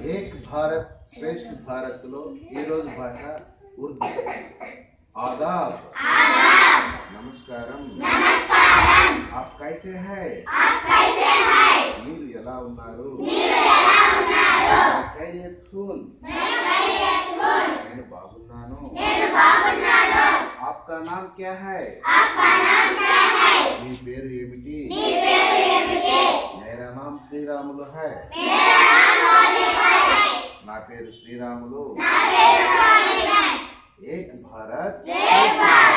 ఏక్ భారత్ శ్రేష్ఠ భారత్ లో ఈ రోజు భాష ఉర్దూ ఆదాబ్ నమస్కారం ఆప్ కైసే హై మీరు ఎలా ఉన్నారు ఖైరియత్ హూన్. నేను బాగున్నాను ఆప్కా నామ్ క్యా హై మీ పేరు ఏమిటి మేరా నామ్ శ్రీరాములు హై నా పేరు శ్రీరాములు ఏక్ భారత్